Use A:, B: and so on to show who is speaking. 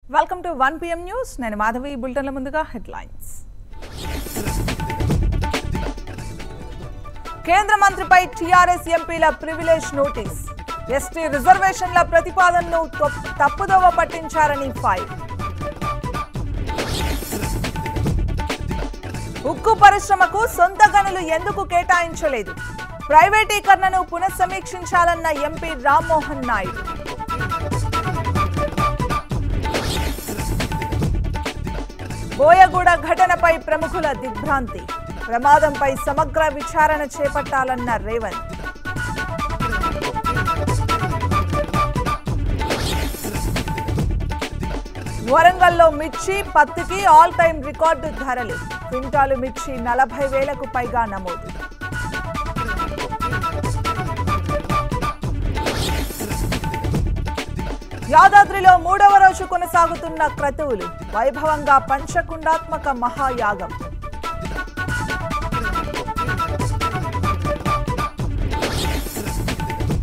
A: welcome to one PM news నేను మాధవి బులెటిన్ల ముందుగా హెడ్లైన్స్ కేంద్ర మంత్రిపై టీఆర్ఎస్ ఎంపీల ప్రివిలేజ్ నోటీస్ ఎస్టీ రిజర్వేషన్ల ప్రతిపాదనను తప్- తప్పుదోవ పట్టించారని ఫైల్ ఉక్కు పరిశ్రమకు సొంత గనులు ఎందుకు కేటాయించలేదు ప్రైవేటీకరణను పునఃసమీక్షించాలన్న ఎంపీ రామ్మోహన్ నాయుడు బోయగూడ ఘటనపై ప్రముఖుల దిగ్భ్రాంతి ప్రమాదంపై సమగ్ర విచారణ చేపట్టాలన్న రేవంత్ వరంగల్లో మిర్చి పత్తికి ఆల్ టైం రికార్డు ధరలు క్వింటాలు మిర్చి నలభై వేలకు పైగా నమోదు యాదాద్రిలో మూడవ రోజు కొనసాగుతున్న క్రతువులు వైభవంగా పంచకుండాత్మక మహాయాగం